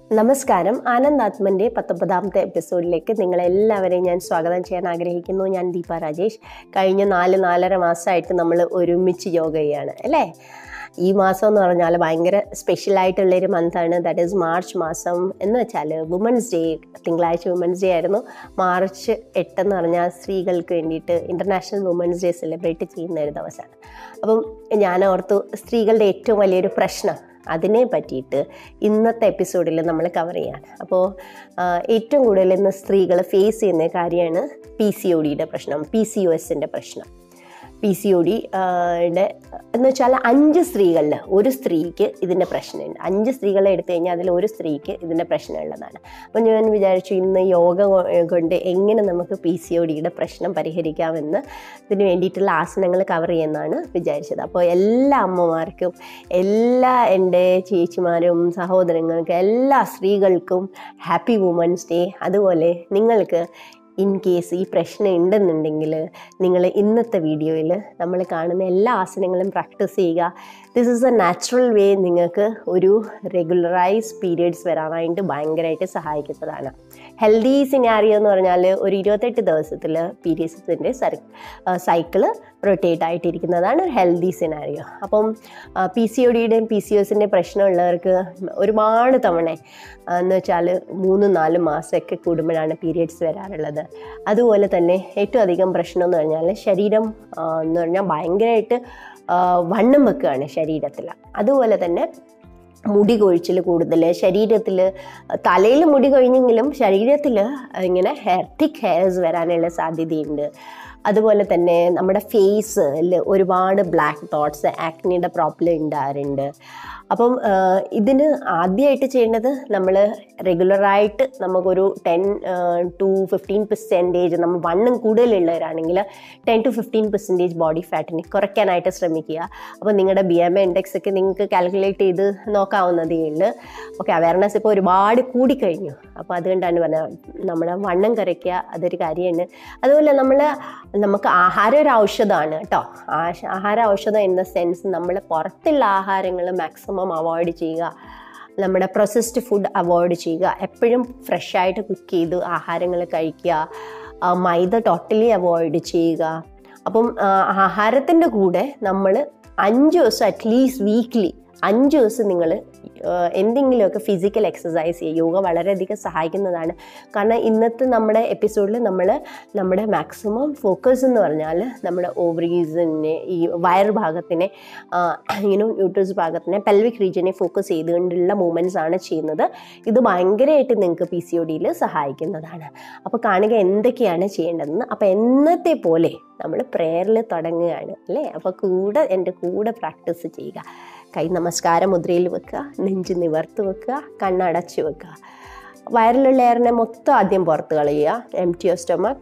നമസ്കാരം ആനന്ദാത്മൻ്റെ പത്തൊമ്പതാമത്തെ എപ്പിസോഡിലേക്ക് നിങ്ങളെല്ലാവരെയും ഞാൻ സ്വാഗതം ചെയ്യാൻ ആഗ്രഹിക്കുന്നു ഞാൻ ദീപ രാജേഷ് കഴിഞ്ഞ നാല് നാലര മാസമായിട്ട് നമ്മൾ ഒരുമിച്ച് യോഗ ചെയ്യാണ് അല്ലേ ഈ മാസം എന്ന് പറഞ്ഞാൽ ഭയങ്കര സ്പെഷ്യലായിട്ടുള്ളൊരു മന്താണ് ദാറ്റ് ഈസ് മാർച്ച് മാസം എന്ന് വെച്ചാൽ വുമൻസ് ഡേ തിങ്കളാഴ്ച വുമൻസ് ഡേ ആയിരുന്നു മാർച്ച് എട്ടെന്ന് പറഞ്ഞാൽ സ്ത്രീകൾക്ക് വേണ്ടിയിട്ട് ഇൻ്റർനാഷണൽ വുമൻസ് ഡേ സെലിബ്രേറ്റ് ചെയ്യുന്ന ഒരു ദിവസമാണ് അപ്പം ഞാൻ ഓർത്തു സ്ത്രീകളുടെ ഏറ്റവും വലിയൊരു പ്രശ്നം അതിനെ പറ്റിയിട്ട് ഇന്നത്തെ എപ്പിസോഡിൽ നമ്മൾ കവർ ചെയ്യാണ് അപ്പോൾ ഏറ്റവും കൂടുതൽ ഇന്ന് സ്ത്രീകൾ ഫേസ് ചെയ്യുന്ന കാര്യമാണ് പി സി ഒ ഡിയുടെ പ്രശ്നം പി സി ഒ എസിൻ്റെ പ്രശ്നം പി സി ഒ ഡി എന്ന് വെച്ചാൽ അഞ്ച് സ്ത്രീകളിൽ ഒരു സ്ത്രീക്ക് ഇതിൻ്റെ പ്രശ്നമുണ്ട് അഞ്ച് സ്ത്രീകളെ എടുത്തു കഴിഞ്ഞാൽ അതിൽ ഒരു സ്ത്രീക്ക് ഇതിൻ്റെ പ്രശ്നമുള്ളതാണ് അപ്പോൾ ഞാൻ വിചാരിച്ചു ഇന്ന് യോഗ കൊ- കൊണ്ട് എങ്ങനെ നമുക്ക് പി സി ഒ ഡിയുടെ പ്രശ്നം പരിഹരിക്കാമെന്ന് ഇതിന് വേണ്ടിയിട്ടുള്ള ആസനങ്ങൾ കവർ ചെയ്യുന്നതാണ് വിചാരിച്ചത് അപ്പോൾ എല്ലാ അമ്മമാർക്കും എല്ലാ എൻ്റെ ചേച്ചിമാരും സഹോദരങ്ങൾക്കും എല്ലാ സ്ത്രീകൾക്കും ഹാപ്പി വുമൻസ് ഡേ അതുപോലെ നിങ്ങൾക്ക് ഇൻ കേസ് ഈ പ്രശ്നം ഉണ്ടെന്നുണ്ടെങ്കിൽ നിങ്ങൾ ഇന്നത്തെ വീഡിയോയിൽ നമ്മൾ കാണുന്ന എല്ലാ ആസനങ്ങളും പ്രാക്ടീസ് ചെയ്യുക this is a natural way നിങ്ങൾക്ക് ഒരു റെഗുലറൈസ് പീരിയഡ്സ് വരാനായിട്ട് ഭയങ്കരമായിട്ട് സഹായിക്കുന്നതാണ് ഹെൽത്തി സിനാരിയോ എന്ന് പറഞ്ഞാൽ ഒരു ഇരുപത്തെട്ട് ദിവസത്തിൽ പീരിയഡ്സിൻ്റെ സൈക്കിള് റൊട്ടേറ്റ് ആയിട്ടിരിക്കുന്നതാണ് ഒരു ഹെൽത്തി സിനാരിയോ അപ്പം പി സി ഒ ഡിയുടെയും പി സി ഒസിൻ്റെ പ്രശ്നമുള്ളവർക്ക് ഒരുപാട് തവണ ആ, എന്ന് വെച്ചാൽ മൂന്ന് നാല് മാസമൊക്കെ കൂടുമ്പോഴാണ് പീരിയഡ്സ് വരാറുള്ളത് അതുപോലെ തന്നെ ഏറ്റവും അധികം പ്രശ്നം എന്ന് പറഞ്ഞാൽ ശരീരം ആ, എന്ന് പറഞ്ഞാൽ ഭയങ്കരമായിട്ട് ആ, വണ്ണം വെക്കുകയാണ് ശരീരത്തിൽ അതുപോലെ തന്നെ മുടി കൊഴിച്ചിൽ കൂടുതൽ ശരീരത്തിൽ തലയിൽ മുടി കൊഴിഞ്ഞെങ്കിലും ശരീരത്തിൽ ഇങ്ങനെ ഹെയർ തിക്ക് ഹെയർസ് വരാനുള്ള സാധ്യതയുണ്ട് അതുപോലെ തന്നെ നമ്മുടെ ഫേസിൽ ഒരുപാട് ബ്ലാക്ക് ഡോട്ട്സ് ആക്നിയുടെ പ്രോബ്ലം ഉണ്ടാകാറുണ്ട് അപ്പം ആ, ഇതിന് ആദ്യമായിട്ട് ചെയ്യേണ്ടത് നമ്മൾ റെഗുലറായിട്ട് നമുക്കൊരു ടെൻ ടു ഫിഫ്റ്റീൻ പെർസെൻറ്റേജ് നമ്മൾ വണ്ണം കൂടുതലുള്ളവരാണെങ്കിൽ ten to fifteen percentage body ഫാറ്റിനെ കുറയ്ക്കാനായിട്ട് ശ്രമിക്കുക അപ്പോൾ നിങ്ങളുടെ ബി എം എ ഇൻഡെക്സ് ഒക്കെ നിങ്ങൾക്ക് കാൽക്കുലേറ്റ് ചെയ്ത് നോക്കാവുന്നതേ ഉള്ളൂ ഓക്കെ അവയർനെസ് ഇപ്പോൾ ഒരുപാട് കൂടിക്കഴിഞ്ഞു അപ്പോൾ അതുകൊണ്ടാണ് പറഞ്ഞത് നമ്മുടെ വണ്ണം കുറയ്ക്കുക അതൊരു കാര്യമാണ് അതുപോലെ നമ്മൾ നമുക്ക് ആഹാരം ഒരു ഔഷധമാണ് കേട്ടോ ആശ- ആഹാര ഔഷധം ഇൻ ദ സെൻസ് നമ്മൾ പുറത്തുള്ള ആഹാരങ്ങൾ മാക്സിമം അവോയ്ഡ് ചെയ്യുക നമ്മുടെ പ്രൊസസ്ഡ് ഫുഡ് അവോയ്ഡ് ചെയ്യുക എപ്പോഴും ഫ്രഷ് ആയിട്ട് കുക്ക് ചെയ്ത് ആഹാരങ്ങൾ കഴിക്കുക ആ, മൈദ ടോട്ടലി അവോയ്ഡ് ചെയ്യുക അപ്പം ആഹാരത്തിൻ്റെ കൂടെ നമ്മൾ അഞ്ച് ദിവസം അറ്റ്ലീസ്റ്റ് വീക്ക്ലി അഞ്ച് ദിവസം നിങ്ങൾ എന്തെങ്കിലുമൊക്കെ ഫിസിക്കൽ എക്സസൈസ് ചെയ്യുക യോഗ വളരെയധികം സഹായിക്കുന്നതാണ് കാരണം ഇന്നത്തെ നമ്മുടെ എപ്പിസോഡിൽ നമ്മൾ നമ്മുടെ മാക്സിമം ഫോക്കസ് എന്ന് പറഞ്ഞാൽ നമ്മുടെ ഓവറീസിനെ ഈ വയർ ഭാഗത്തിനെ ഇങ്ങനെ യൂട്രസ് ഭാഗത്തിനെ പെൽവിക് റീജിയനെ ഫോക്കസ് ചെയ്തുകൊണ്ടുള്ള മൂവ്മെൻറ്റ്സ് ആണ് ചെയ്യുന്നത് ഇത് ഭയങ്കരമായിട്ട് നിങ്ങൾക്ക് പി സി ഒ ഡിയിൽ സഹായിക്കുന്നതാണ് അപ്പോൾ കാണുക എന്തൊക്കെയാണ് ചെയ്യേണ്ടതെന്ന് അപ്പോൾ എന്നത്തെ പോലെ നമ്മൾ പ്രേയറിൽ തുടങ്ങുകയാണ് അല്ലേ അപ്പോൾ കൂടെ എൻ്റെ കൂടെ പ്രാക്ടീസ് ചെയ്യുക കൈ നമസ്കാര മുദ്രയിൽ വെക്കുക നെഞ്ച് നിവർത്ത് വെക്കുക കണ്ണടച്ച് വെക്കുക വയറിലുള്ള എയറിനെ മൊത്തം ആദ്യം പുറത്ത് കളയുക empty your stomach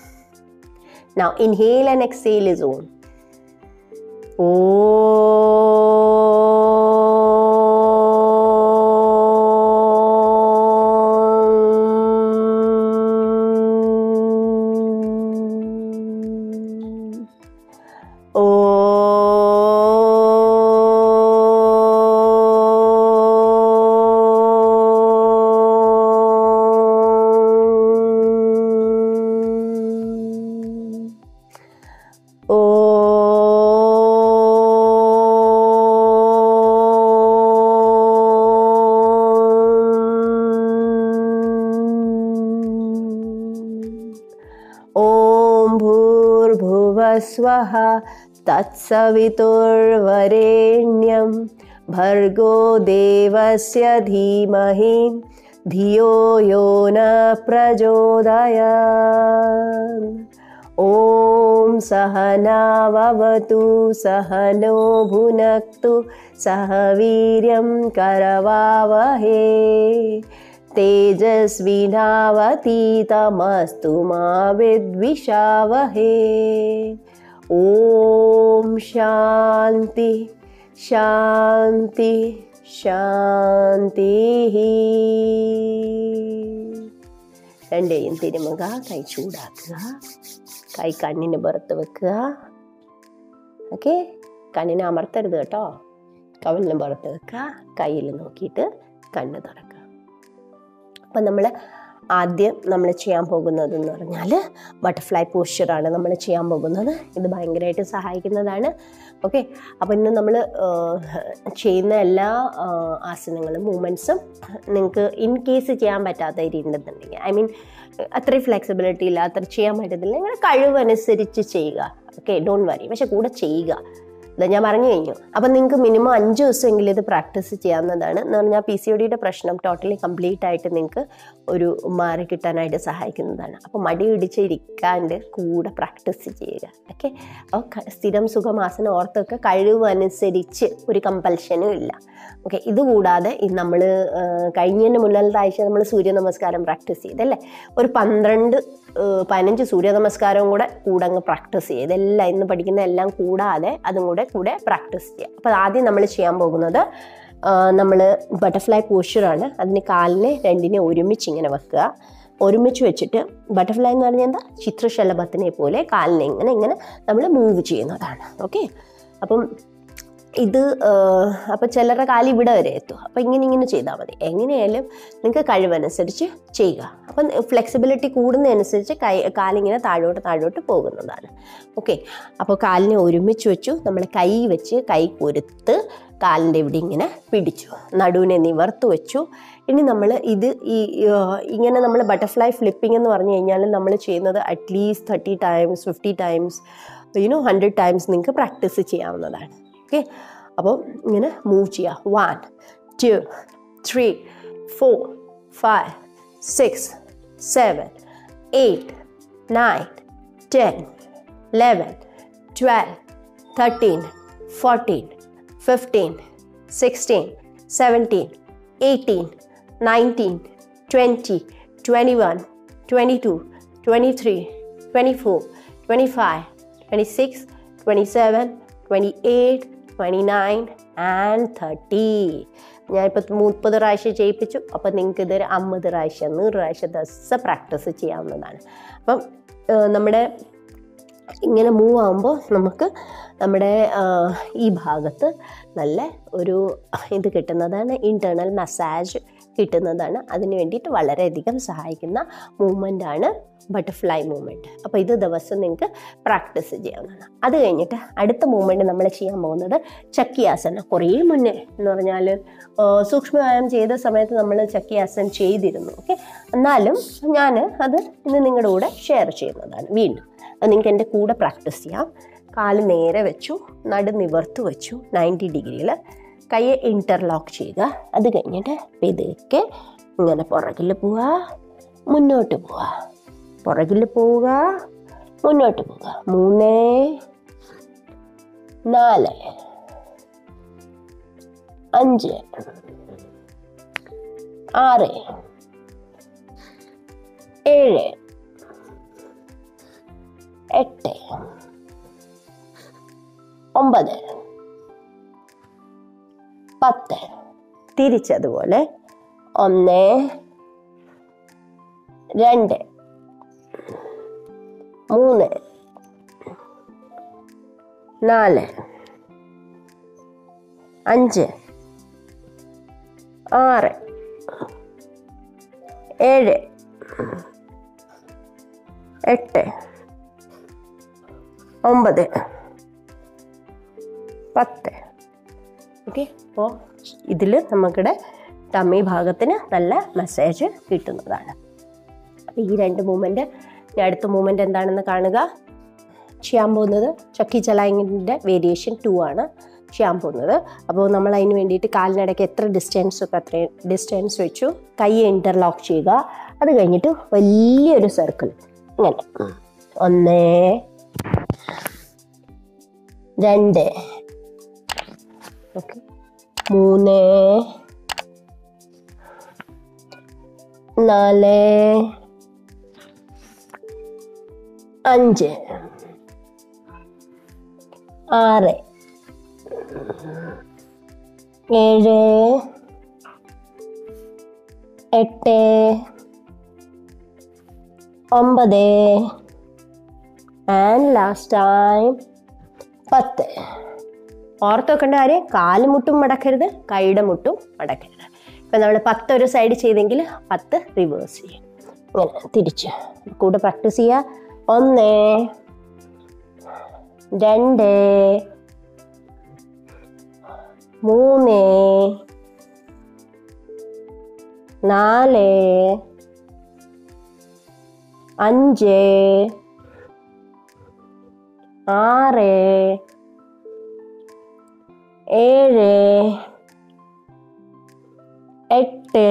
Now inhale and exhale is on. Om. Om. ॐ भूर्भुवस्वः तत्सवितुर्वरेण्यं भर्गो देवस्य धीमहि धियो यो न प्रचोदयात् ॐ सहनाववतु सहनो भुनक्तु सह वीर्यं करवावहे तेजस्विनावतीतमस्तु मा विद्विषावहे ॐ शान्ति शान्ति शान्तिः രണ്ടേയും തിരുമുക കൈ ചൂടാക്കുക കൈ കണ്ണിന് പുറത്ത് വെക്കുക ഓക്കെ കണ്ണിനെ അമർത്തരുത് കേട്ടോ കവലിന് പുറത്ത് വെക്കുക കയ്യിൽ നോക്കിയിട്ട് കണ്ണ് തുറക്കുക അപ്പം നമ്മൾ ആദ്യം നമ്മൾ ചെയ്യാൻ പോകുന്നത് എന്ന് പറഞ്ഞാൽ ബട്ടർഫ്ലൈ പോസ്ചറാണ് നമ്മൾ ചെയ്യാൻ പോകുന്നത് ഇത് ഭയങ്കരമായിട്ട് സഹായിക്കുന്നതാണ് ഓക്കെ അപ്പോൾ ഇന്ന് നമ്മൾ ചെയ്യുന്ന എല്ലാ ആ, ആസനങ്ങളും മൂമെൻറ്റ്സും നിങ്ങൾക്ക് ഇൻ കേസ് ചെയ്യാൻ പറ്റാത്ത രീതി ഉണ്ടെന്നുണ്ടെങ്കിൽ ഐ മീൻ അത്രയും ഫ്ലെക്സിബിലിറ്റി ഇല്ല അത്ര ചെയ്യാൻ പറ്റത്തില്ല നിങ്ങളുടെ കഴിവനുസരിച്ച് ചെയ്യുക ഓക്കെ ഡോണ്ട് വറി പക്ഷെ കൂടെ ചെയ്യുക ഇത് ഞാൻ പറഞ്ഞു കഴിഞ്ഞു അപ്പം നിങ്ങൾക്ക് മിനിമം അഞ്ച് ദിവസമെങ്കിലും ഇത് പ്രാക്ടീസ് ചെയ്യാവുന്നതാണ് എന്ന് പറഞ്ഞാൽ പി സി ഒ ഡിയുടെ പ്രശ്നം ടോട്ടലി കംപ്ലീറ്റ് ആയിട്ട് നിങ്ങൾക്ക് ഒരു മാറി കിട്ടാനായിട്ട് സഹായിക്കുന്നതാണ് അപ്പോൾ മടി പിടിച്ച് ഇരിക്കാണ്ട് കൂടെ പ്രാക്ടീസ് ചെയ്യുക ഓക്കെ അപ്പോൾ സ്ഥിരം സുഖമാസനം ഓർത്തൊക്കെ കഴിവനുസരിച്ച് ഒരു കമ്പൽഷനും ഇല്ല ഓക്കെ ഇതുകൂടാതെ നമ്മൾ കഴിഞ്ഞതിൻ്റെ മുന്നിലത്തെ ആഴ്ച നമ്മൾ സൂര്യ നമസ്കാരം പ്രാക്ടീസ് ചെയ്തല്ലേ ഒരു പന്ത്രണ്ട് ഏഹ്, പതിനഞ്ച് സൂര്യ നമസ്കാരവും കൂടെ കൂടെ അങ്ങ് പ്രാക്ടീസ് ചെയ്യുക ഇതെല്ലാം ഇന്ന് പഠിക്കുന്ന എല്ലാം കൂടാതെ അതും കൂടെ കൂടെ പ്രാക്ടീസ് ചെയ്യുക അപ്പോൾ ആദ്യം നമ്മൾ ചെയ്യാൻ പോകുന്നത് നമ്മൾ ബട്ടർഫ്ലൈ പോസ്ചറാണ് അതിന് കാലിനെ രണ്ടിനെ ഒരുമിച്ച് ഇങ്ങനെ വെക്കുക ഒരുമിച്ച് വെച്ചിട്ട് ബട്ടർഫ്ലൈ എന്ന് പറഞ്ഞാൽ എന്താ ചിത്രശലഭത്തിനെ പോലെ കാലിനെ ഇങ്ങനെ ഇങ്ങനെ നമ്മൾ മൂവ് ചെയ്യുന്നതാണ് ഓക്കെ അപ്പം ഇത് അപ്പോൾ ചിലരുടെ കാല് ഇവിടെ വരെ എത്തും അപ്പോൾ ഇങ്ങനെ ഇങ്ങനെ ചെയ്താൽ മതി എങ്ങനെയായാലും നിങ്ങൾക്ക് കഴിവനുസരിച്ച് ചെയ്യുക അപ്പം ഫ്ലെക്സിബിലിറ്റി കൂടുന്നതനുസരിച്ച് കൈ കാലിങ്ങനെ താഴോട്ട് താഴോട്ട് പോകുന്നതാണ് ഓക്കെ അപ്പോൾ കാലിനെ ഒരുമിച്ച് വെച്ചു നമ്മൾ കൈ വെച്ച് കൈ കൊരുത്ത് കാലിൻ്റെ ഇവിടെ ഇങ്ങനെ പിടിച്ചു നടുവിനെ നിവർത്ത് വെച്ചു ഇനി നമ്മൾ ഇത് ഈ ആ, ഇങ്ങനെ നമ്മൾ ബട്ടർഫ്ലൈ ഫ്ലിപ്പിംഗ് എന്ന് പറഞ്ഞു കഴിഞ്ഞാൽ നമ്മൾ ചെയ്യുന്നത് at least thirty times fifty times you know hundred times നിങ്ങൾക്ക് പ്രാക്ടീസ് ചെയ്യാവുന്നതാണ് ഓക്കെ അപ്പോൾ ഇങ്ങനെ മൂവ് ചെയ്യുക one two three four five six seven eight nine ten eleven twelve thirteen fourteen fifteen sixteen seventeen eighteen nineteen twenty twenty one twenty two twenty three twenty four twenty five twenty six twenty seven twenty eight twenty nine and thirty ഞാനിപ്പോൾ മുപ്പത് പ്രാവശ്യം ചെയ്യിപ്പിച്ചു അപ്പം നിങ്ങൾക്ക് ഇതൊരു അമ്പത് പ്രാവശ്യം നൂറ് പ്രാവശ്യം ദിവസം പ്രാക്ടീസ് ചെയ്യാവുന്നതാണ് അപ്പം ഏഹ്, നമ്മുടെ ഇങ്ങനെ മൂവ് ആകുമ്പോൾ നമുക്ക് നമ്മുടെ ആ, ഈ ഭാഗത്ത് നല്ല ഒരു ഇത് കിട്ടുന്നതാണ് ഇൻറ്റേർണൽ മസാജ് കിട്ടുന്നതാണ് അതിന് വേണ്ടിയിട്ട് വളരെയധികം സഹായിക്കുന്ന മൂവ്മെൻ്റ് ആണ് ബട്ടർഫ്ലൈ മൂവ്മെൻറ്റ് അപ്പോൾ ഇത് ദിവസം നിങ്ങൾക്ക് പ്രാക്ടീസ് ചെയ്യാവുന്നതാണ് അത് കഴിഞ്ഞിട്ട് അടുത്ത മൂവ്മെൻറ്റ് നമ്മൾ ചെയ്യാൻ പോകുന്നത് ചക്കിയാസന കുറേ മുന്നേ എന്ന് പറഞ്ഞാൽ സൂക്ഷ്മവ്യായാമം ചെയ്ത സമയത്ത് നമ്മൾ ചക്കിയാസൻ ചെയ്തിരുന്നു ഓക്കെ എന്നാലും ഞാൻ അത് ഇന്ന് നിങ്ങളുടെ കൂടെ ഷെയർ ചെയ്യുന്നതാണ് വീണ്ടും അത് നിങ്ങൾക്ക് എൻ്റെ കൂടെ പ്രാക്ടീസ് ചെയ്യാം കാല് നേരെ വെച്ചു നടു നിവർത്ത് വെച്ചു നയൻറ്റി ഡിഗ്രിയിൽ കൈയെ ഇൻ്റർലോക്ക് ചെയ്യുക അത് കഴിഞ്ഞിട്ട് ഇതൊക്കെ ഇങ്ങനെ പുറകിൽ പോവുക മുന്നോട്ട് പോവുക പുറകിൽ പോവുക മുന്നോട്ട് പോവുക മൂന്ന് നാല് അഞ്ച് ആറ് ഏഴ് എട്ട് ഒമ്പത് പത്ത് തിരിച്ചതുപോലെ ഒന്ന് രണ്ട് മൂന്ന് നാല് അഞ്ച് ആറ് ഏഴ് എട്ട് ഒമ്പത് പത്ത് ഓക്കെ അപ്പോൾ ഇതിൽ നമുക്കിടെ ടമ്മി ഭാഗത്തിന് നല്ല മെസ്സേജ് കിട്ടുന്നതാണ് അപ്പോൾ ഈ രണ്ട് മൂമെൻറ്റ് അടുത്ത മൂമെൻറ്റ് എന്താണെന്ന് കാണുക ചെയ്യാൻ പോകുന്നത് ചക്കി ചലായിങ്ങിൻ്റെ വേരിയേഷൻ ടു ആണ് ചെയ്യാൻ പോകുന്നത് അപ്പോൾ നമ്മൾ അതിന് വേണ്ടിയിട്ട് കാലിനിടയ്ക്ക് എത്ര ഡിസ്റ്റൻസ് ഒക്കെ അത്രയും ഡിസ്റ്റൻസ് വെച്ചു കൈ ഇൻ്റർലോക്ക് ചെയ്യുക അത് കഴിഞ്ഞിട്ട് വലിയൊരു സർക്കിൾ ഇങ്ങനെ ഒന്ന് രണ്ട് ഓക്കെ മൂന്ന് നാല് അഞ്ച് ആറ് ഏഴ് എട്ട് ഒമ്പത് ആൻഡ് ലാസ്റ്റ് ടൈം പത്ത് ഓർത്ത് വെക്കേണ്ട കാര്യം കാലുമുട്ടും മടക്കരുത് കൈയുടെ മുട്ടും മടക്കരുത് ഇപ്പം നമ്മൾ പത്ത് ഒരു സൈഡ് ചെയ്തെങ്കിൽ പത്ത് റിവേഴ്സ് ചെയ്യും ഇങ്ങനെ തിരിച്ച് കൂടെ പ്രാക്ടീസ് ചെയ്യുക ഒന്ന് രണ്ട് മൂന്ന് നാല് അഞ്ച് ആറ് ഏഴ് എട്ട്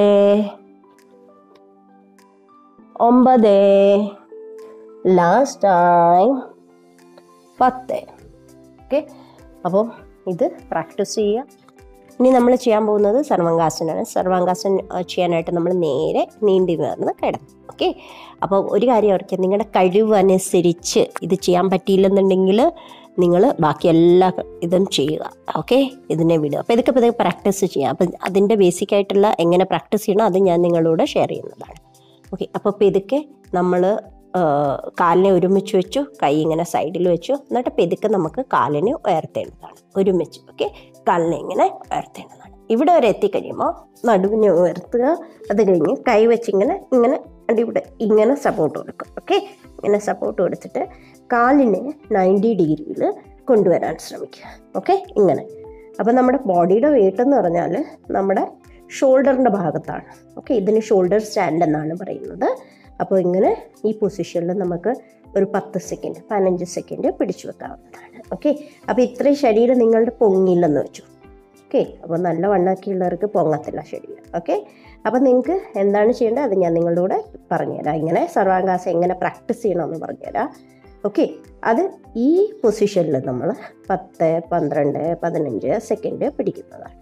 ഒമ്പത് ലാസ്റ്റ് ടൈം പത്ത് ഓക്കെ അപ്പോൾ ഇത് പ്രാക്ടീസ് ചെയ്യുക ഇനി നമ്മൾ ചെയ്യാൻ പോകുന്നത് സർവാംഗാസനാണ് സർവാംഗാസൻ ആ, ചെയ്യാനായിട്ട് നമ്മൾ നേരെ നീണ്ടി നേർന്ന് കിടക്കും ഓക്കെ അപ്പോൾ ഒരു കാര്യം ഓർക്കുക നിങ്ങളുടെ കഴിവ് അനുസരിച്ച് ഇത് ചെയ്യാൻ പറ്റിയില്ലെന്നുണ്ടെങ്കിൽ നിങ്ങൾ ബാക്കി എല്ലാ ഇതും ചെയ്യുക ഓക്കെ ഇതിനെ വിടുക അപ്പോൾ ഇതൊക്കെ ഇതൊക്കെ പ്രാക്ടീസ് ചെയ്യാം അപ്പം അതിൻ്റെ ബേസിക് ആയിട്ടുള്ള എങ്ങനെ പ്രാക്ടീസ് ചെയ്യണം അത് ഞാൻ നിങ്ങളോട് ഷെയർ ചെയ്യുന്നതാണ് ഓക്കെ അപ്പോൾ പെതുക്കെ നമ്മൾ കാലിനെ ഒരുമിച്ച് വെച്ചു കൈ ഇങ്ങനെ സൈഡിൽ വെച്ചു എന്നിട്ട് പെതുക്കെ നമുക്ക് കാലിനെ ഉയർത്തേണ്ടതാണ് ഒരുമിച്ച് ഓക്കെ കാലിനെ ഇങ്ങനെ ഉയർത്തേണ്ടതാണ് ഇവിടെ വരെ എത്തിക്കഴിയുമ്പോൾ നടുവിനെ ഉയർത്തുക അത് കഴിഞ്ഞ് കൈ വെച്ച് ഇങ്ങനെ ഇങ്ങനെ അടി ഇവിടെ ഇങ്ങനെ സപ്പോർട്ട് കൊടുക്കും ഓക്കെ ഇങ്ങനെ സപ്പോർട്ട് കൊടുത്തിട്ട് കാലിനെ നയൻറ്റി ഡിഗ്രിയിൽ കൊണ്ടുവരാൻ ശ്രമിക്കുക ഓക്കെ ഇങ്ങനെ അപ്പം നമ്മുടെ ബോഡിയുടെ വെയിറ്റ് എന്ന് പറഞ്ഞാൽ നമ്മുടെ ഷോൾഡറിൻ്റെ ഭാഗത്താണ് ഓക്കെ ഇതിന് ഷോൾഡർ സ്റ്റാൻഡ് എന്നാണ് പറയുന്നത് അപ്പോൾ ഇങ്ങനെ ഈ പൊസിഷനിൽ നമുക്ക് ഒരു പത്ത് സെക്കൻഡ് പതിനഞ്ച് സെക്കൻഡ് പിടിച്ചു വെക്കാവുന്നതാണ് ഓക്കെ അപ്പോൾ ഇത്രയും ശരീരം നിങ്ങളുടെ പൊങ്ങില്ലെന്ന് വെച്ചു ഓക്കെ അപ്പോൾ നല്ല വണ്ണാക്കിയുള്ളവർക്ക് പൊങ്ങത്തില്ല ശരീരം ഓക്കെ അപ്പോൾ നിങ്ങൾക്ക് എന്താണ് ചെയ്യേണ്ടത് അത് ഞാൻ നിങ്ങളുടെ കൂടെ പറഞ്ഞുതരാം ഇങ്ങനെ സർവാംഗാസം എങ്ങനെ പ്രാക്ടീസ് ചെയ്യണമെന്ന് പറഞ്ഞുതരാം ഓക്കെ അത് ഈ പൊസിഷനിൽ നമ്മൾ പത്ത് പന്ത്രണ്ട് പതിനഞ്ച് സെക്കൻഡ് പിടിക്കുന്നതാണ്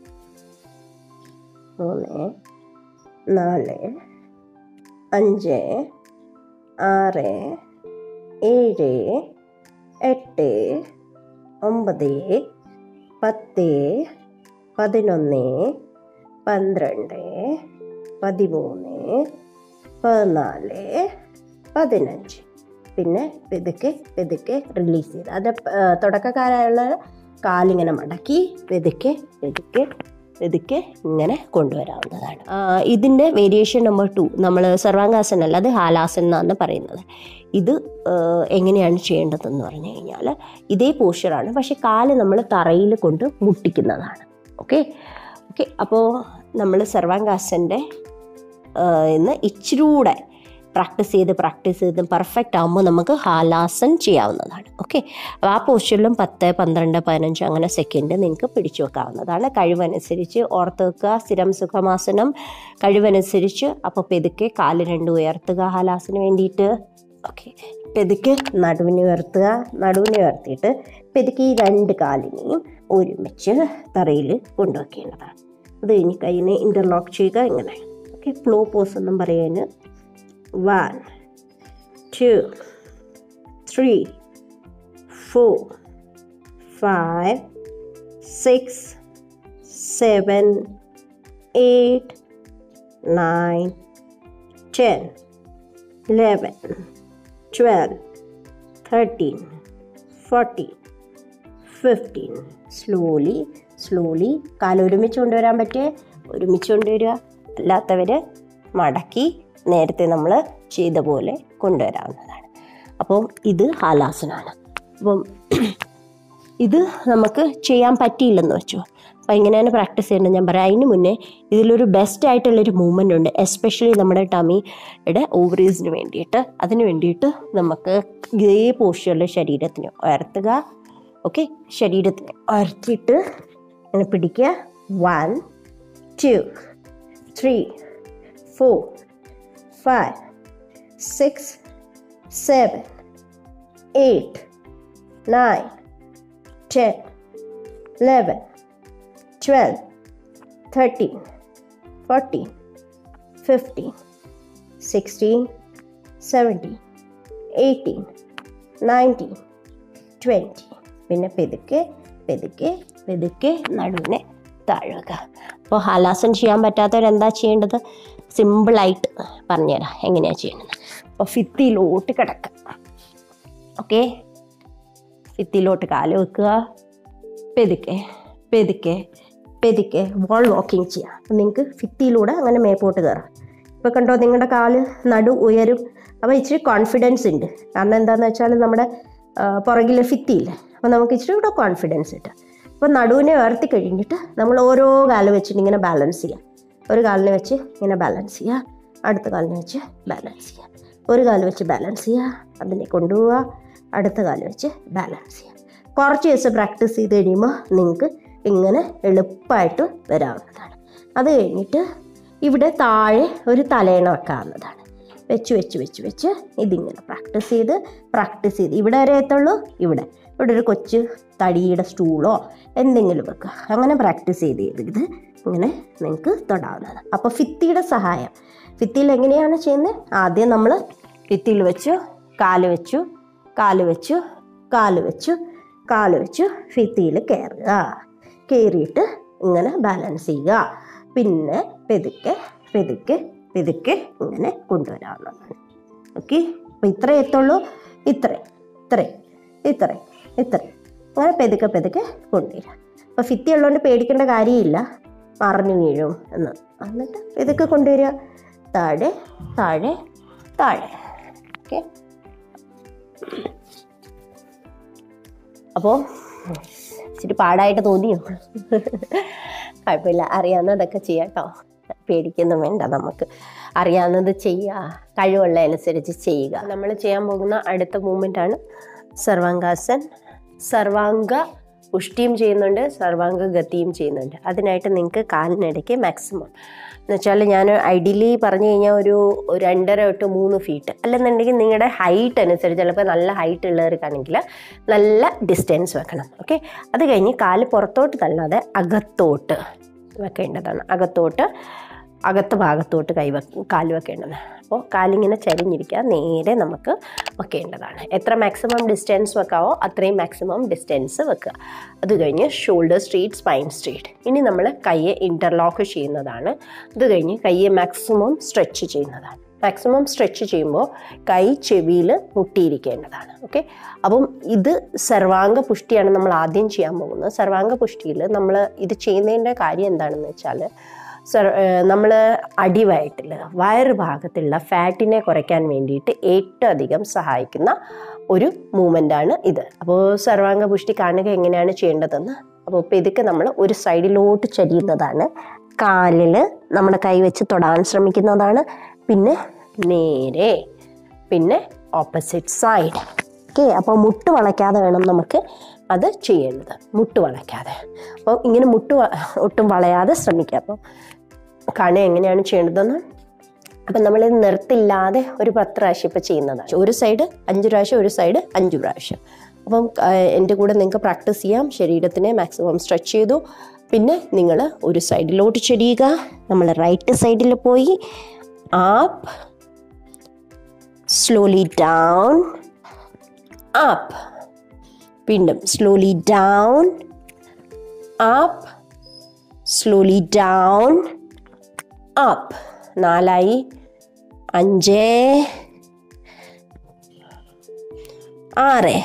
മൂന്ന് നാല് അഞ്ച് ആറ് ഏഴ് എട്ട് ഒമ്പത് പത്ത് പതിനൊന്ന് പന്ത്രണ്ട് പതിമൂന്ന് പതിനാല് പതിനഞ്ച് പിന്നെ പെതുക്കെ പെതുക്കെ റിലീസ് ചെയ്ത് അത് ആ, തുടക്കക്കാരായുള്ള കാലിങ്ങനെ മടക്കി പെതുക്കെ പെതുക്കെ പെതുക്കെ ഇങ്ങനെ കൊണ്ടുവരാവുന്നതാണ് ആ, ഇതിൻ്റെ വേരിയേഷൻ നമ്പർ ടു നമ്മൾ സർവാംഗാസൻ അല്ല അത് ഹാലാസൻ എന്നാണ് പറയുന്നത് ഇത് ആ, എങ്ങനെയാണ് ചെയ്യേണ്ടതെന്ന് പറഞ്ഞു കഴിഞ്ഞാൽ ഇതേ പോസ്ചറാണ് പക്ഷെ കാല് നമ്മൾ തറയിൽ കൊണ്ട് മുട്ടിക്കുന്നതാണ് ഓക്കെ ഓക്കെ അപ്പോൾ നമ്മൾ സർവാംഗാസൻ്റെ ഇന്ന് ഇച്ചിരൂടെ പ്രാക്ടീസ് ചെയ്ത് പ്രാക്ടീസ് ചെയ്ത് പെർഫെക്റ്റ് ആകുമ്പോൾ നമുക്ക് ഹാലാസൻ ചെയ്യാവുന്നതാണ് ഓക്കെ അപ്പോൾ ആ പോസ്ചറിലും പത്ത് പന്ത്രണ്ട് പതിനഞ്ച് അങ്ങനെ സെക്കൻഡ് നിങ്ങൾക്ക് പിടിച്ചു വെക്കാവുന്നതാണ് കഴിവനുസരിച്ച് ഓർത്ത് വെക്കുക സ്ഥിരം സുഖമാസനം കഴിവനുസരിച്ച് അപ്പോൾ പെതുക്കെ കാല് രണ്ട് ഉയർത്തുക ഹാലാസിന് വേണ്ടിയിട്ട് ഓക്കെ പെതുക്കെ നടുവിനെ ഉയർത്തുക നടുവിനെ ഉയർത്തിയിട്ട് പെതുക്കെ ഈ രണ്ട് കാലിനെയും ഒരുമിച്ച് തറയിൽ കൊണ്ടുവയ്ക്കേണ്ടതാണ് അത് കഴിഞ്ഞ് കൈയിനെ ഇൻ്റർലോക്ക് ചെയ്യുക ഇങ്ങനെ ഓക്കെ ഫ്ലോ പോസ് എന്നും പറയാൻ one two three four five six seven eight nine ten eleven twelve thirteen fourteen fifteen slowly slowly കാല് ഒരുമിച്ച് കൊണ്ടുവരാൻ പറ്റിയ ഒരുമിച്ച് കൊണ്ടുവരിക അല്ലാത്തവർ മടക്കി നേരത്തെ നമ്മൾ ചെയ്ത പോലെ കൊണ്ടുവരാവുന്നതാണ് അപ്പം ഇത് ഹാലാസനാണ് അപ്പം ഇത് നമുക്ക് ചെയ്യാൻ പറ്റിയില്ലെന്ന് വെച്ചോ അപ്പോൾ എങ്ങനെയാണ് പ്രാക്ടീസ് ചെയ്യേണ്ടത് ഞാൻ പറയാം അതിന് മുന്നേ ഇതിലൊരു ബെസ്റ്റ് ആയിട്ടുള്ളൊരു മൂവ്മെൻ്റ് ഉണ്ട് എസ്പെഷ്യലി നമ്മുടെ ടമിയുടെ ഓവറീസിന് വേണ്ടിയിട്ട് അതിന് വേണ്ടിയിട്ട് നമുക്ക് ഇതേ പോസ്ചറിൽ ശരീരത്തിന് ഉയർത്തുക ഓക്കെ ശരീരത്തിന് ഉയർത്തിയിട്ട് ഇങ്ങനെ പിടിക്കുക one two three four five six seven eight nine ten eleven twelve thirteen fourteen fifteen sixteen seventeen eighteen nineteen twenty പിന്നെ പെതുക്കെ പെതുക്കെ പെതുക്കെ നടുവിനെ താഴുക അപ്പോൾ ഹലാസൻ ചെയ്യാൻ പറ്റാത്തവരെന്താ ചെയ്യേണ്ടത് സിമ്പിളായിട്ട് പറഞ്ഞുതരാം എങ്ങനെയാണ് ചെയ്യേണ്ടത് അപ്പോൾ ഫിത്തിയിലോട്ട് കിടക്കുക ഓക്കെ ഫിത്തിയിലോട്ട് കാല് വെക്കുക പെതുക്കെ പെതുക്കെ പെതിക്കെ വാൾ വാക്കിംഗ് ചെയ്യാം അപ്പം നിങ്ങൾക്ക് ഭിത്തിയിലൂടെ അങ്ങനെ മേപ്പോട്ട് കയറാം ഇപ്പോൾ കണ്ടോ നിങ്ങളുടെ കാല് നടു ഉയരും അപ്പോൾ ഇച്ചിരി കോൺഫിഡൻസ് ഉണ്ട് കാരണം എന്താണെന്ന് വെച്ചാൽ നമ്മുടെ ആ, പുറകിലെ ഭിത്തിയില്ലേ അപ്പോൾ നമുക്ക് ഇച്ചിരി കൂടെ കോൺഫിഡൻസ് കിട്ടും അപ്പോൾ നടുവിനെ ഉയർത്തി കഴിഞ്ഞിട്ട് നമ്മൾ ഓരോ കാല് വെച്ചിട്ട് ഇങ്ങനെ ബാലൻസ് ചെയ്യാം ഒരു കാലിനെ വെച്ച് ഇങ്ങനെ ബാലൻസ് ചെയ്യുക അടുത്ത കാലിനെ വെച്ച് ബാലൻസ് ചെയ്യുക ഒരു കാല് വെച്ച് ബാലൻസ് ചെയ്യുക അതിനെ കൊണ്ടുപോവുക അടുത്ത കാല് വെച്ച് ബാലൻസ് ചെയ്യുക കുറച്ച് ദിവസം പ്രാക്ടീസ് ചെയ്ത് കഴിയുമ്പോൾ നിങ്ങൾക്ക് ഇങ്ങനെ എളുപ്പമായിട്ട് വരാവുന്നതാണ് അത് കഴിഞ്ഞിട്ട് ഇവിടെ താഴെ ഒരു തലേണ വെക്കാവുന്നതാണ് വെച്ച് വെച്ച് വെച്ച് വെച്ച് ഇതിങ്ങനെ പ്രാക്ടീസ് ചെയ്ത് പ്രാക്ടീസ് ചെയ്ത് ഇവിടെ വരെ എത്തുള്ളൂ ഇവിടെ ഇവിടെ ഒരു കൊച്ചു തടിയുടെ സ്റ്റൂളോ എന്തെങ്കിലും വെക്കുക അങ്ങനെ പ്രാക്ടീസ് ചെയ്ത് ചെയ്ത് ഇത് ഇങ്ങനെ നിങ്ങൾക്ക് തൊടാവുന്നതാണ് അപ്പോൾ ഫിത്തിയുടെ സഹായം ഫിത്തിയിൽ എങ്ങനെയാണ് ചെയ്യുന്നത് ആദ്യം നമ്മൾ ഫിത്തിയിൽ വെച്ചു കാല് വെച്ചു കാല് വെച്ചു കാല് വെച്ചു കാല് വെച്ചു ഫിത്തിയിൽ കയറുക കയറിയിട്ട് ഇങ്ങനെ ബാലൻസ് ചെയ്യുക പിന്നെ പെതുക്കെ പെതുക്കെ പെതുക്കെ ഇങ്ങനെ കൊണ്ടുവരാവുന്നതാണ് ഓക്കെ അപ്പോൾ ഇത്രേ എത്തുള്ളൂ ഇത്രേ ഇത്രേ ഇത്രേ ഇത്രേ അങ്ങനെ പെതുക്കെ പെതുക്കെ കൊണ്ടുവരിക അപ്പോൾ ഫിത്തി ഉള്ളതുകൊണ്ട് പേടിക്കേണ്ട കാര്യമില്ല മറിഞ്ഞു വീഴും എന്ന് എന്നിട്ട് ഇതൊക്കെ കൊണ്ടുവരിക താഴെ താഴെ താഴെ ഓക്കെ അപ്പോൾ ഇച്ചിരി പാടായിട്ട് തോന്നിയോ കുഴപ്പമില്ല അറിയാവുന്നതൊക്കെ ചെയ്യാം കേട്ടോ പേടിക്കൊന്നും വേണ്ട നമുക്ക് അറിയാവുന്നത് ചെയ്യുക കഴിവുള്ള അനുസരിച്ച് ചെയ്യുക നമ്മൾ ചെയ്യാൻ പോകുന്ന അടുത്ത മൂമെൻ്റ് ആണ് സർവാംഗാസൻ സർവാംഗ പുഷ്ടിയും ചെയ്യുന്നുണ്ട് സർവാംഗ ഗതിയും ചെയ്യുന്നുണ്ട് അതിനായിട്ട് നിങ്ങൾക്ക് കാലിനിടയ്ക്ക് മാക്സിമം എന്ന് വെച്ചാൽ ഞാൻ ഐഡിയലി പറഞ്ഞു കഴിഞ്ഞാൽ ഒരു ഒരു രണ്ടര തൊട്ട് മൂന്ന് ഫീറ്റ് അല്ലെന്നുണ്ടെങ്കിൽ നിങ്ങളുടെ ഹൈറ്റ് അനുസരിച്ച് ചിലപ്പോൾ നല്ല ഹൈറ്റ് ഉള്ളവർക്കാണെങ്കിൽ നല്ല ഡിസ്റ്റൻസ് വെക്കണം ഓക്കെ അത് കഴിഞ്ഞ് കാല് പുറത്തോട്ട് തള്ളാതെ അകത്തോട്ട് വെക്കേണ്ടതാണ് അകത്തോട്ട് അകത്ത് ഭാഗത്തോട്ട് കൈ വെ കാല് വെക്കേണ്ടത് അപ്പോൾ കാലിങ്ങനെ ചരിഞ്ഞിരിക്കുക നേരെ നമുക്ക് വെക്കേണ്ടതാണ് എത്ര മാക്സിമം ഡിസ്റ്റൻസ് വെക്കാവോ അത്രയും മാക്സിമം ഡിസ്റ്റൻസ് വെക്കുക അത് കഴിഞ്ഞ് ഷോൾഡർ സ്ട്രീറ്റ് സ്പൈൻ സ്ട്രീറ്റ് ഇനി നമ്മൾ കയ്യെ ഇൻ്റർലോക്ക് ചെയ്യുന്നതാണ് അത് കഴിഞ്ഞ് കയ്യെ മാക്സിമം സ്ട്രെച്ച് ചെയ്യുന്നതാണ് മാക്സിമം സ്ട്രെച്ച് ചെയ്യുമ്പോൾ കൈ ചെവിയിൽ മുട്ടിയിരിക്കേണ്ടതാണ് ഓക്കെ അപ്പം ഇത് സർവാംഗ പുഷ്ടിയാണ് നമ്മൾ ആദ്യം ചെയ്യാൻ പോകുന്നത് സർവാംഗ പുഷ്ടിയിൽ നമ്മൾ ഇത് ചെയ്യുന്നതിൻ്റെ കാര്യം എന്താണെന്ന് വെച്ചാൽ സർ നമ്മൾ അടിവയറ്റിൽ വയറ് ഭാഗത്തുള്ള ഫാറ്റിനെ കുറയ്ക്കാൻ വേണ്ടിയിട്ട് ഏറ്റവും അധികം സഹായിക്കുന്ന ഒരു മൂവ്മെൻ്റാണ് ഇത് അപ്പോൾ സർവാംഗ പുഷ്ടി കാണുക എങ്ങനെയാണ് ചെയ്യേണ്ടതെന്ന് അപ്പോൾ ഇപ്പോൾ ഇതൊക്കെ നമ്മൾ ഒരു സൈഡിലോട്ട് ചരിയുന്നതാണ് കാലിൽ നമ്മുടെ കൈ വെച്ച് തൊടാൻ ശ്രമിക്കുന്നതാണ് പിന്നെ നേരെ പിന്നെ ഓപ്പോസിറ്റ് സൈഡ് ഓക്കെ അപ്പോൾ മുട്ട് വളയ്ക്കാതെ വേണം നമുക്ക് അത് ചെയ്യേണ്ടത് മുട്ട് വളയ്ക്കാതെ അപ്പോൾ ഇങ്ങനെ മുട്ട് വ- ഒട്ടും വളയാതെ ശ്രമിക്കുക അപ്പോൾ കാണുക എങ്ങനെയാണ് ചെയ്യേണ്ടതെന്ന് അപ്പം നമ്മൾ നിർത്തില്ലാതെ ഒരു പത്ത് പ്രാവശ്യം ഇപ്പം ചെയ്യുന്നതാണ് ഒരു സൈഡ് അഞ്ച് പ്രാവശ്യം ഒരു സൈഡ് അഞ്ച് പ്രാവശ്യം അപ്പം ആ, എൻ്റെ കൂടെ നിങ്ങൾക്ക് പ്രാക്ടീസ് ചെയ്യാം ശരീരത്തിനെ മാക്സിമം സ്ട്രെച്ച് ചെയ്തു പിന്നെ നിങ്ങൾ ഒരു സൈഡിലോട്ട് ചെരിയുക നമ്മൾ റൈറ്റ് സൈഡിൽ പോയി ആപ്പ് സ്ലോലി ഡൗൺ അപ്പ് വീണ്ടും slowly down up slowly down up നാലായി അഞ്ച് ആറ്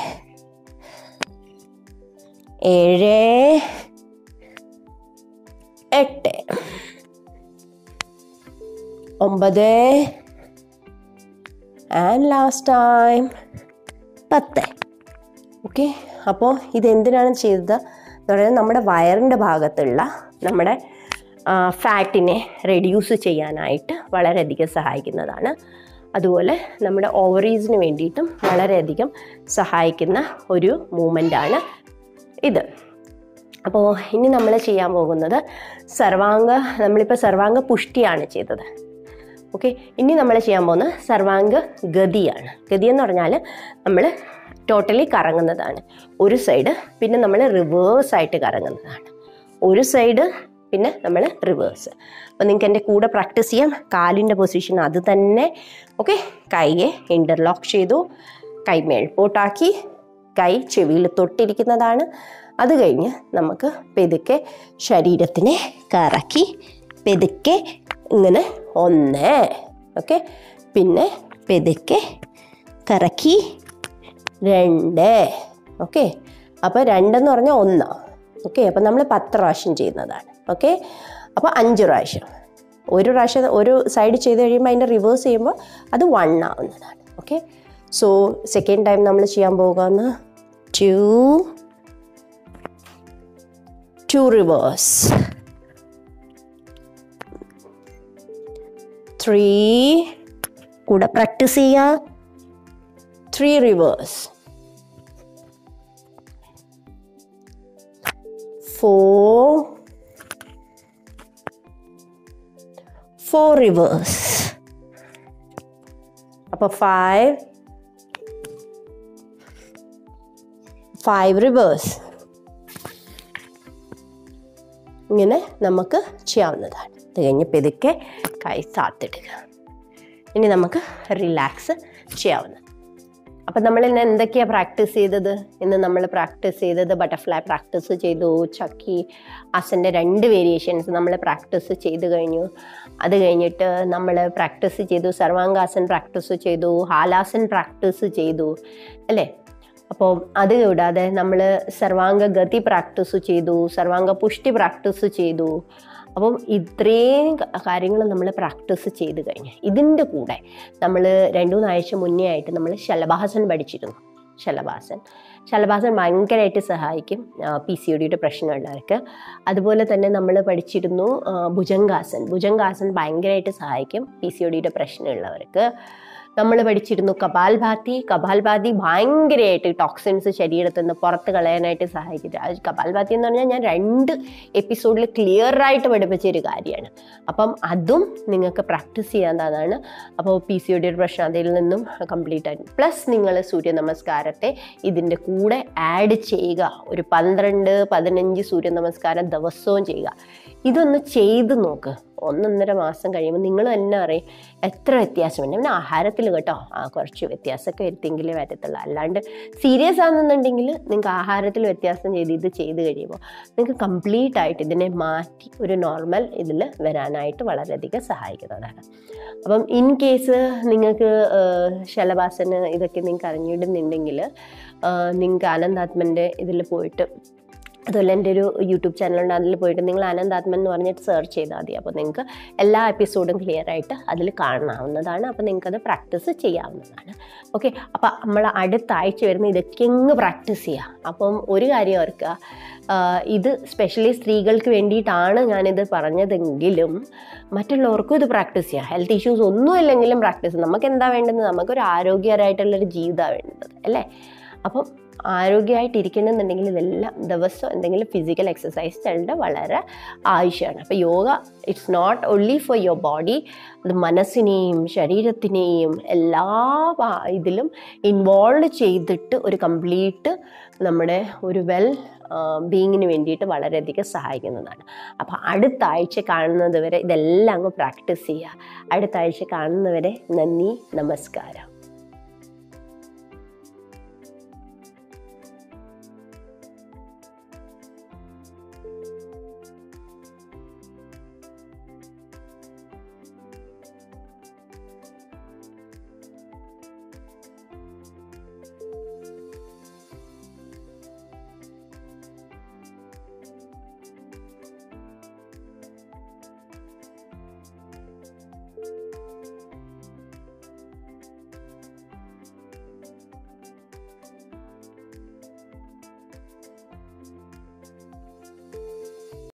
ഏഴ് എട്ട് ഒമ്പത് ആൻഡ് ലാസ്റ്റ് ടൈം പത്ത് ഓക്കെ അപ്പോൾ ഇതെന്തിനാണ് ചെയ്തത് എന്ന് പറയുന്നത് നമ്മുടെ വയറിൻ്റെ ഭാഗത്തുള്ള നമ്മുടെ ഫാറ്റിനെ റെഡ്യൂസ് ചെയ്യാനായിട്ട് വളരെയധികം സഹായിക്കുന്നതാണ് അതുപോലെ നമ്മുടെ ഓവറീസിന് വേണ്ടിയിട്ടും വളരെയധികം സഹായിക്കുന്ന ഒരു മൂമെൻ്റാണ് ഇത് അപ്പോൾ ഇനി നമ്മൾ ചെയ്യാൻ പോകുന്നത് സർവാംഗ നമ്മളിപ്പോൾ സർവാംഗ പുഷ്ടിയാണ് ചെയ്തത് ഓക്കെ ഇനി നമ്മൾ ചെയ്യാൻ പോകുന്നത് സർവാംഗ ഗതിയാണ് ഗതി എന്ന് പറഞ്ഞാൽ നമ്മൾ ടോട്ടലി കറങ്ങുന്നതാണ് ഒരു സൈഡ് പിന്നെ നമ്മൾ റിവേഴ്സ് ആയിട്ട് കറങ്ങുന്നതാണ് ഒരു സൈഡ് പിന്നെ നമ്മൾ റിവേഴ്സ് അപ്പോൾ നിങ്ങൾക്ക് എൻ്റെ കൂടെ പ്രാക്ടീസ് ചെയ്യാം കാലിൻ്റെ പൊസിഷൻ അത് തന്നെ ഓക്കെ കൈയെ ഇൻ്റർലോക്ക് ചെയ്തു കൈ മേൽപോട്ടാക്കി കൈ ചെവിയിൽ തൊട്ടിരിക്കുന്നതാണ് അത് കഴിഞ്ഞ് നമുക്ക് പെതുക്കെ ശരീരത്തിനെ കറക്കി പെതുക്കെ ഇങ്ങനെ ഒന്ന് ഓക്കെ പിന്നെ പെതുക്കെ കറക്കി രണ്ട് ഓക്കെ അപ്പോൾ രണ്ടെന്ന് പറഞ്ഞാൽ ഒന്ന് ഓക്കെ അപ്പം നമ്മൾ പത്ത് പ്രാവശ്യം ചെയ്യുന്നതാണ് ഓക്കെ അപ്പോൾ അഞ്ച് പ്രാവശ്യം ഒരു പ്രാവശ്യം ഒരു സൈഡ് ചെയ്ത് കഴിയുമ്പോൾ അതിൻ്റെ റിവേഴ്സ് ചെയ്യുമ്പോൾ അത് വൺ ആവുന്നതാണ് ഓക്കെ സോ സെക്കൻഡ് ടൈം നമ്മൾ ചെയ്യാൻ പോകുന്ന ടു ടു റിവേഴ്സ് ത്രീ കൂടെ പ്രാക്ടീസ് ചെയ്യുക three reverse four four reverse അപ്പോൾ ഫൈവ് ഫൈവ് റിവേഴ്സ് ഇങ്ങനെ നമുക്ക് ചെയ്യാവുന്നതാണ് ഇത് കഴിഞ്ഞ് പെതുക്കെ കൈ താത്തിടുക ഇനി നമുക്ക് റിലാക്സ് ചെയ്യാവുന്നത് അപ്പം നമ്മൾ ഇന്ന് എന്തൊക്കെയാണ് പ്രാക്ടീസ് ചെയ്തത് ഇന്ന് നമ്മൾ പ്രാക്ടീസ് ചെയ്തത് ബട്ടർഫ്ലൈ പ്രാക്ടീസ് ചെയ്തു ചക്കി അസൻ്റെ രണ്ട് വേരിയേഷൻസ് നമ്മൾ പ്രാക്ടീസ് ചെയ്ത് കഴിഞ്ഞു അത് കഴിഞ്ഞിട്ട് നമ്മൾ പ്രാക്ടീസ് ചെയ്തു സർവാംഗാസൻ പ്രാക്ടീസ് ചെയ്തു ഹാലാസൻ പ്രാക്ടീസ് ചെയ്തു അല്ലേ അപ്പോൾ അത് കൂടാതെ നമ്മൾ സർവാംഗ ഗതി പ്രാക്ടീസ് ചെയ്തു സർവാംഗ പുഷ്ടി പ്രാക്ടീസ് ചെയ്തു അപ്പം ഇത്രയും കാര്യങ്ങൾ നമ്മൾ പ്രാക്ടീസ് ചെയ്ത് കഴിഞ്ഞ് ഇതിൻ്റെ കൂടെ നമ്മൾ രണ്ടു മൂന്നാഴ്ച മുന്നേ ആയിട്ട് നമ്മൾ ശലഭാസൻ പഠിച്ചിരുന്നു ശലഭാസൻ ശലഭാസൻ ഭയങ്കരമായിട്ട് സഹായിക്കും പി സി ഒ ഡിയുടെ പ്രശ്നമുള്ളവർക്ക് അതുപോലെ തന്നെ നമ്മൾ പഠിച്ചിരുന്നു ആ, ഭുജംഗാസൻ ഭുജംഗാസൻ ഭയങ്കരമായിട്ട് സഹായിക്കും പി സി ഒ ഡിയുടെ പ്രശ്നമുള്ളവർക്ക് നമ്മൾ പഠിച്ചിരുന്നു കപാൽഭാതി കപാൽഭാതി ഭയങ്കരമായിട്ട് ടോക്സിൻസ് ശരീരത്തിൽ നിന്ന് പുറത്ത് കളയാനായിട്ട് സഹായിക്കും അത് കപാൽഭാതി എന്ന് പറഞ്ഞാൽ ഞാൻ രണ്ട് എപ്പിസോഡിൽ ക്ലിയർ ആയിട്ട് പഠിപ്പിച്ച ഒരു കാര്യമാണ് അപ്പം അതും നിങ്ങൾക്ക് പ്രാക്ടീസ് ചെയ്യാവുന്നതാണ് അപ്പോൾ പി സി ഒ ഡിയുടെ പ്രശ്നം അതിൽ നിന്നും കംപ്ലീറ്റ് ആയിട്ട് പ്ലസ് നിങ്ങൾ സൂര്യ നമസ്കാരത്തെ ഇതിൻ്റെ കൂടെ ആഡ് ചെയ്യുക ഒരു പന്ത്രണ്ട് പതിനഞ്ച് സൂര്യ നമസ്കാരം ദിവസവും ചെയ്യുക ഇതൊന്ന് ചെയ്ത് നോക്ക് ഒന്നൊന്നര മാസം കഴിയുമ്പോൾ നിങ്ങൾ തന്നെ അറിയും എത്ര വ്യത്യാസമുണ്ട് പിന്നെ ആഹാരത്തിൽ കേട്ടോ ആ കുറച്ച് വ്യത്യാസമൊക്കെ വരുത്തിയെങ്കിലേ വരത്തുള്ളൂ അല്ലാണ്ട് സീരിയസ് ആണെന്നുണ്ടെങ്കിൽ നിങ്ങൾക്ക് ആഹാരത്തിൽ വ്യത്യാസം ചെയ്ത് ഇത് ചെയ്ത് കഴിയുമ്പോൾ നിങ്ങൾക്ക് കംപ്ലീറ്റ് ആയിട്ട് ഇതിനെ മാറ്റി ഒരു നോർമൽ ഇതിൽ വരാനായിട്ട് വളരെയധികം സഹായിക്കുന്നതാണ് അപ്പം ഇൻ കേസ് നിങ്ങൾക്ക് ശലഭാസന് ഇതൊക്കെ നിങ്ങൾക്ക് അറിഞ്ഞിടുന്നുണ്ടെങ്കിൽ നിങ്ങൾക്ക് ആനന്ദാത്മൻ്റെ ഇതിൽ പോയിട്ട് അതുപോലെ എൻ്റെ ഒരു യൂട്യൂബ് ചാനലുണ്ട് അതിൽ പോയിട്ട് നിങ്ങൾ ആനന്ദാത്മൻ എന്ന് പറഞ്ഞിട്ട് സെർച്ച് ചെയ്താൽ മതി അപ്പോൾ നിങ്ങൾക്ക് എല്ലാ എപ്പിസോഡും ക്ലിയർ ആയിട്ട് അതിൽ കാണാവുന്നതാണ് അപ്പോൾ നിങ്ങൾക്കത് പ്രാക്ടീസ് ചെയ്യാവുന്നതാണ് ഓക്കെ അപ്പോൾ നമ്മൾ അടുത്ത ആഴ്ച വരുന്ന ഇതൊക്കെ അങ്ങ് പ്രാക്ടീസ് ചെയ്യുക അപ്പം ഒരു കാര്യം ഓർക്കുക ആഹ് ഇത് സ്പെഷ്യലി സ്ത്രീകൾക്ക് വേണ്ടിയിട്ടാണ് ഞാനിത് പറഞ്ഞതെങ്കിലും മറ്റുള്ളവർക്കും ഇത് പ്രാക്ടീസ് ചെയ്യാം ഹെൽത്ത് ഇഷ്യൂസ് ഒന്നും ഇല്ലെങ്കിലും പ്രാക്ടീസ് നമുക്ക് എന്താ വേണ്ടത് നമുക്കൊരു ആരോഗ്യകരമായിട്ടുള്ളൊരു ജീവിതമാണ് വേണ്ടത് അല്ലേ അപ്പം ആരോഗ്യമായിട്ടിരിക്കണമെന്നുണ്ടെങ്കിൽ ഇതെല്ലാം ദിവസവും എന്തെങ്കിലും ഫിസിക്കൽ എക്സസൈസ് ചെയ്യേണ്ട വളരെ ആവശ്യമാണ് അപ്പോൾ yoga it's not only for your body അത് മനസ്സിനെയും ശരീരത്തിനെയും എല്ലാ ഭാ- ഇതിലും ഇൻവോൾവ് ചെയ്തിട്ട് ഒരു കംപ്ലീറ്റ് നമ്മുടെ ഒരു വെൽ ബീങ്ങിന് വേണ്ടിയിട്ട് വളരെയധികം സഹായിക്കുന്നതാണ് അപ്പോൾ അടുത്ത ആഴ്ച കാണുന്നത് വരെ ഇതെല്ലാം അങ്ങ് പ്രാക്ടീസ് ചെയ്യുക അടുത്ത ആഴ്ച കാണുന്നവരെ നന്ദി നമസ്കാരം